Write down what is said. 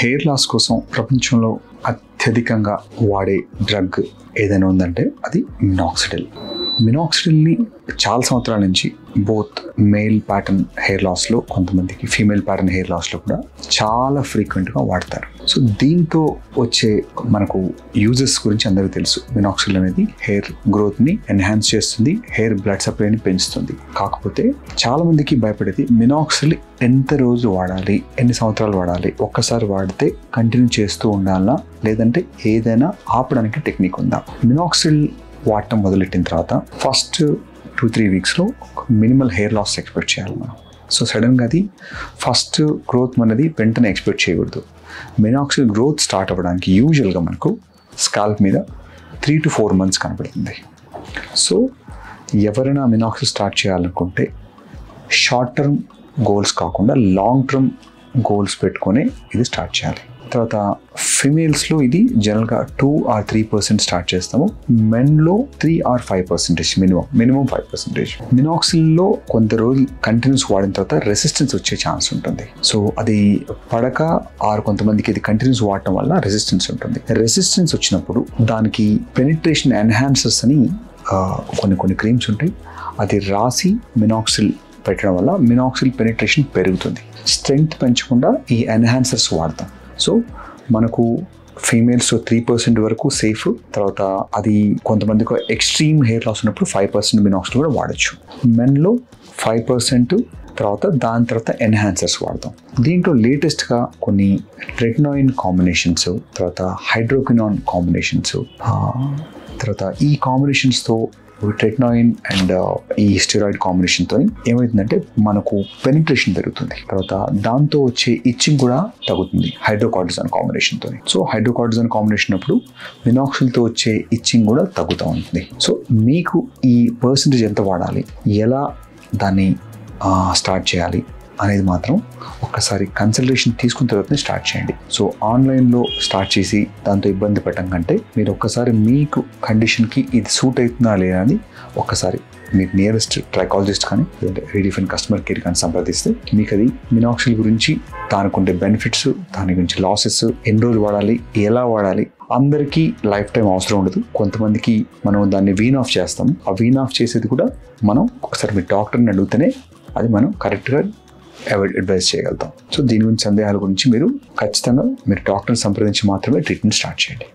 hair loss కోసం ప్రపంచంలో అత్యధికంగా వాడే డ్రగ్ ఏదైనా ఉందంటే అది మినాక్సిడిల్ మినాక్సిడిల్ని చాలా సంవత్సరాల నుంచి బోత్ మేల్ ప్యాటర్న్ హెయిర్ లాస్లో కొంతమందికి ఫీమేల్ ప్యాటర్న్ హెయిర్ లాస్లో కూడా చాలా ఫ్రీక్వెంట్గా వాడతారు సో దీంతో వచ్చే మనకు యూజెస్ గురించి అందరికీ తెలుసు మినాక్సిల్ అనేది హెయిర్ గ్రోత్ని ఎన్హాన్స్ చేస్తుంది హెయిర్ బ్లడ్ సప్లైని పెంచుతుంది కాకపోతే చాలా మందికి భయపడేది మినాక్సిల్ ఎంత రోజు వాడాలి ఎన్ని సంవత్సరాలు వాడాలి ఒక్కసారి వాడితే కంటిన్యూ చేస్తూ ఉండాలా లేదంటే ఏదైనా ఆపడానికి టెక్నిక్ ఉందా మినాక్సిల్ వాడటం మొదలెట్టిన తర్వాత ఫస్ట్ టూ త్రీ వీక్స్లో మినిమల్ హెయిర్ లాస్ ఎక్స్పెక్ట్ చేయాలి మనం సో సడన్గా అది ఫస్ట్ గ్రోత్ మనది వెంటనే ఎక్స్పెక్ట్ చేయకూడదు మినాక్సిల్ గ్రోత్ స్టార్ట్ అవ్వడానికి యూజువల్గా మనకు స్కాల్ప్ మీద త్రీ టు ఫోర్ మంత్స్ కనబడుతుంది సో ఎవరైనా మినాక్సిల్ స్టార్ట్ చేయాలనుకుంటే షార్ట్ టర్మ్ గోల్స్ కాకుండా లాంగ్ టర్మ్ గోల్స్ పెట్టుకొని ఇది స్టార్ట్ చేయాలి తర్వాత ఫిమేల్స్లో ఇది జనరల్గా two or three percent start చేస్తాము మెన్లో three or five percentage minimum minimum five percentage మినాక్సిల్లో కొంత రోజులు కంటిన్యూస్ వాడిన తర్వాత రెసిస్టెన్స్ వచ్చే ఛాన్స్ ఉంటుంది సో అది పడక ఆరు కొంతమందికి ఇది కంటిన్యూస్ వాడటం వల్ల రెసిస్టెన్స్ ఉంటుంది రెసిస్టెన్స్ వచ్చినప్పుడు దానికి పెనిట్రేషన్ ఎన్హాన్సర్స్ అని ఆ, కొన్ని కొన్ని క్రీమ్స్ ఉంటాయి అది రాసి మినాక్సిల్ పెట్టడం వల్ల మినాక్సిల్ పెనిట్రేషన్ పెరుగుతుంది స్ట్రెంగ్త్ పెంచకుండా ఈ ఎన్హాన్సర్స్ వాడతాం సో మనకు ఫీమేల్స్ త్రీ పర్సెంట్ వరకు సేఫ్ తర్వాత అది కొంతమందికి ఎక్స్ట్రీమ్ హెయిర్ లాస్ ఉన్నప్పుడు ఫైవ్ పర్సెంట్ మినాక్సిల్ కూడా వాడచ్చు మెన్లో ఫైవ్ పర్సెంట్ తర్వాత దాని తర్వాత ఎన్హాన్సర్స్ వాడతాం దీంట్లో లేటెస్ట్గా కొన్ని ట్రెట్నాయిన్ కాంబినేషన్స్ తర్వాత హైడ్రోకినాన్ కాంబినేషన్స్ తర్వాత ఈ కాంబినేషన్స్తో ట్రెట్నాయిన్ అండ్ ఈ స్టెరాయిడ్ కాంబినేషన్తో ఏమవుతుందంటే మనకు పెనిట్రేషన్ పెరుగుతుంది తర్వాత దాంతో వచ్చే ఇచ్చింగ్ కూడా తగ్గుతుంది హైడ్రోకార్టిజాన్ కాంబినేషన్తో సో హైడ్రోకార్టిజాన్ కాంబినేషన్ అప్పుడు మినాక్సిల్తో వచ్చే ఇచ్చింగ్ కూడా తగ్గుతూ ఉంటుంది సో మీకు ఈ పర్సంటేజ్ ఎంత వాడాలి ఎలా దాన్ని స్టార్ట్ చేయాలి అనేది మాత్రం ఒక్కసారి కన్సల్టేషన్ తీసుకున్న తర్వాతనే స్టార్ట్ చేయండి సో ఆన్లైన్లో స్టార్ట్ చేసి దాంతో ఇబ్బంది పడటం కంటే మీరు ఒక్కసారి మీకు కండిషన్కి ఇది సూట్ అవుతుందా లేదా అని ఒక్కసారి మీకు నియరెస్ట్ ట్రైకాలజిస్ట్ కానీ లేదంటే రీడిఫైన్ కస్టమర్ కేర్ కానీ సంప్రదిస్తే మీకు అది మినాక్సిల్ గురించి దానికి ఉండే బెనిఫిట్స్ దాని గురించి లాసెస్ ఎన్ని రోజులు వాడాలి ఎలా వాడాలి అందరికీ లైఫ్ టైం అవసరం ఉండదు కొంతమందికి మనం దాన్ని వీన్ ఆఫ్ చేస్తాం ఆ వీన్ ఆఫ్ చేసేది కూడా మనం ఒకసారి మీ డాక్టర్ని అడిగితేనే అది మనం కరెక్ట్గా అడ్వైస్ చేయగలుగుతాం సో దీని గురించి సందేహాల గురించి మీరు ఖచ్చితంగా మీరు డాక్టర్ని సంప్రదించి మాత్రమే ట్రీట్మెంట్ స్టార్ట్ చేయండి